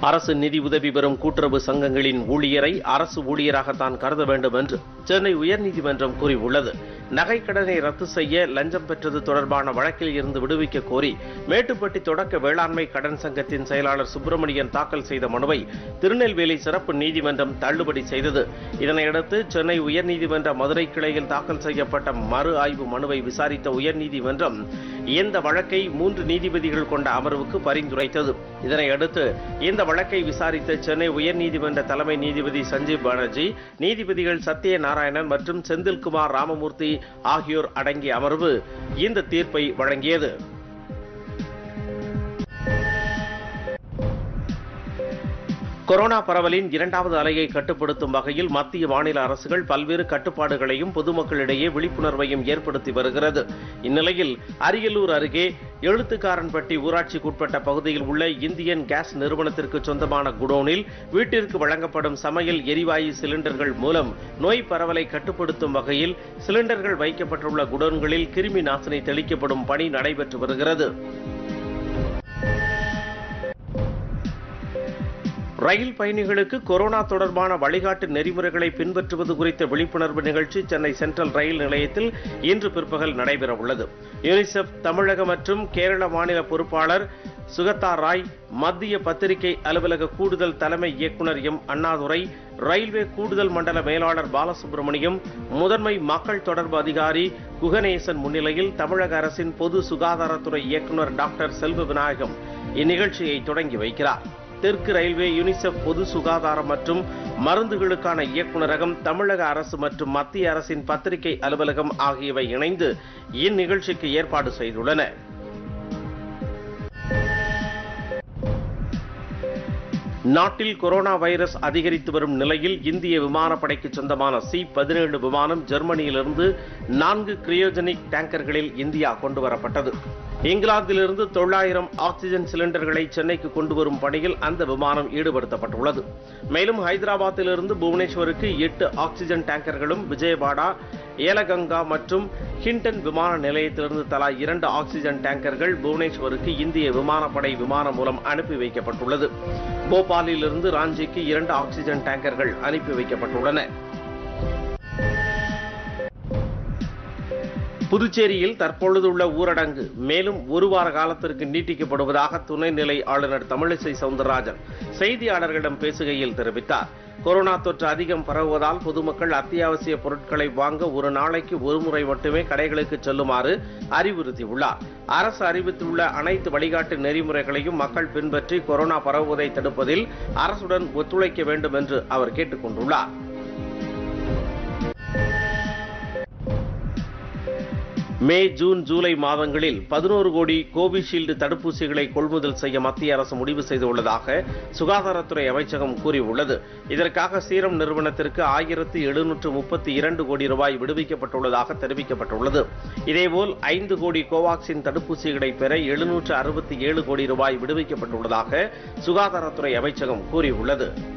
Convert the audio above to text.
அரசு நிதி உதவி பெறும் கூட்டுறவு சங்கங்களின் ஊழியரை அரசு ஊழியராகத்தான் கருத வேண்டும் என்று சென்னை உயர்நீதிமன்றம் கூறியுள்ளது நகை கடனை ரத்து செய்ய லஞ்சம் பெற்றது தொடர்பான வழக்கில் இருந்து விடுவிக்க கோரி மேட்டுப்பட்டி தொடக்க வேளாண்மை கடன் சங்கத்தின் செயலாளர் சுப்பிரமணியன் தாக்கல் செய்த மனுவை திருநெல்வேலி சிறப்பு நீதிமன்றம் தள்ளுபடி செய்தது இதனையடுத்து சென்னை உயர்நீதிமன்ற மதுரை கிளையில் தாக்கல் செய்யப்பட்ட மறு ஆய்வு மனுவை விசாரித்த உயர்நீதிமன்றம் இந்த வழக்கை மூன்று நீதிபதிகள் கொண்ட அமர்வுக்கு பரிந்துரைத்தது இதனையடுத்து இந்த வழக்கை விசாரித்த சென்னை உயர்நீதிமன்ற தலைமை நீதிபதி சஞ்சீப் பானர்ஜி நீதிபதிகள் சத்ய நாராயணன் மற்றும் செந்தில்குமார் ராமமூர்த்தி ஆகியோர் அடங்கிய அமர்வு இந்த தீர்ப்பை வழங்கியது கொரோனா பரவலின் இரண்டாவது அலையை கட்டுப்படுத்தும் வகையில் மத்திய மாநில அரசுகள் பல்வேறு கட்டுப்பாடுகளையும் பொதுமக்களிடையே விழிப்புணர்வையும் ஏற்படுத்தி வருகிறது இந்நிலையில் அரியலூர் அருகே எழுத்துக்காரன்பட்டி ஊராட்சிக்குட்பட்ட பகுதியில் உள்ள இந்தியன் கேஸ் நிறுவனத்திற்கு சொந்தமான குடோனில் வீட்டிற்கு வழங்கப்படும் சமையல் எரிவாயு சிலிண்டர்கள் மூலம் நோய் பரவலை கட்டுப்படுத்தும் வகையில் சிலிண்டர்கள் வைக்கப்பட்டுள்ள குடோன்களில் கிருமி நாசினி தெளிக்கப்படும் பணி நடைபெற்று வருகிறது ரயில் பயணிகளுக்கு கொரோனா தொடர்பான வழிகாட்டு நெறிமுறைகளை பின்பற்றுவது குறித்த விழிப்புணர்வு நிகழ்ச்சி சென்னை சென்ட்ரல் ரயில் நிலையத்தில் இன்று பிற்பகல் நடைபெறவுள்ளது யூனிசெஃப் தமிழக மற்றும் கேரள மாநில பொறுப்பாளர் சுகதா ராய் மத்திய பத்திரிகை அலுவலக கூடுதல் தலைமை இயக்குநர் எம் அண்ணாதுரை ரயில்வே கூடுதல் மண்டல மேலாளர் பாலசுப்ரமணியம் முதன்மை மக்கள் தொடர்பு அதிகாரி குகநேசன் முன்னிலையில் தமிழக அரசின் பொது சுகாதாரத்துறை இயக்குநர் டாக்டர் செல்வ விநாயகம் இந்நிகழ்ச்சியை தொடங்கி வைக்கிறார் தெற்கு ரயில்வே யுனிசெஃப் பொது சுகாதாரம் மற்றும் மருந்துகளுக்கான இயக்குநரகம் தமிழக அரசு மற்றும் மத்திய அரசின் பத்திரிகை அலுவலகம் ஆகியவை இணைந்து இந்நிகழ்ச்சிக்கு ஏற்பாடு செய்துள்ளன நாட்டில் கொரோனா வைரஸ் அதிகரித்து வரும் நிலையில் இந்திய விமானப்படைக்கு சொந்தமான சி பதினேழு விமானம் ஜெர்மனியிலிருந்து நான்கு கிரியோஜெனிக் டேங்கர்களில் இந்தியா கொண்டு வரப்பட்டது இங்கிலாந்திலிருந்து தொள்ளாயிரம் ஆக்சிஜன் சிலிண்டர்களை சென்னைக்கு கொண்டு வரும் பணியில் அந்த விமானம் ஈடுபடுத்தப்பட்டுள்ளது மேலும் ஹைதராபாத்திலிருந்து புவனேஸ்வருக்கு எட்டு ஆக்சிஜன் டேங்கர்களும் விஜயவாடா ஏலகங்கா மற்றும் ஹிண்டன் விமான நிலையத்திலிருந்து தலா இரண்டு ஆக்சிஜன் டேங்கர்கள் புவனேஸ்வருக்கு இந்திய விமானப்படை விமானம் மூலம் அனுப்பி வைக்கப்பட்டுள்ளது போபாலிலிருந்து ராஞ்சிக்கு இரண்டு ஆக்சிஜன் டேங்கர்கள் அனுப்பி வைக்கப்பட்டுள்ளன புதுச்சேரியில் தற்பொழுதுள்ள ஊரடங்கு மேலும் ஒரு வார காலத்திற்கு நீட்டிக்கப்படுவதாக துணைநிலை ஆளுநர் தமிழிசை சவுந்தரராஜன் செய்தியாளர்களிடம் பேசுகையில் தெரிவித்தார் கொரோனா தொற்று அதிகம் பரவுவதால் பொதுமக்கள் அத்தியாவசிய பொருட்களை வாங்க ஒரு நாளைக்கு ஒரு முறை மட்டுமே கடைகளுக்கு செல்லுமாறு அறிவுறுத்தியுள்ளார் அரசு அறிவித்துள்ள அனைத்து வழிகாட்டு நெறிமுறைகளையும் மக்கள் பின்பற்றி கொரோனா பரவுவதை தடுப்பதில் அரசுடன் ஒத்துழைக்க வேண்டும் என்று அவர் கேட்டுக் கொண்டுள்ளார் மே ஜூன் ஜூலை மாதங்களில் பதினோரு கோடி கோவிஷீல்டு தடுப்பூசிகளை கொள்முதல் செய்ய மத்திய அரசு முடிவு செய்துள்ளதாக சுகாதாரத்துறை அமைச்சகம் கூறியுள்ளது இதற்காக சீரம் நிறுவனத்திற்கு ஆயிரத்து எழுநூற்று முப்பத்தி இரண்டு கோடி ரூபாய் விடுவிக்கப்பட்டுள்ளதாக தெரிவிக்கப்பட்டுள்ளது இதேபோல் ஐந்து கோடி கோவாக்சின் தடுப்பூசிகளை பெற எழுநூற்று அறுபத்தி ஏழு கோடி ரூபாய் விடுவிக்கப்பட்டுள்ளதாக சுகாதாரத்துறை அமைச்சகம் கூறியுள்ளது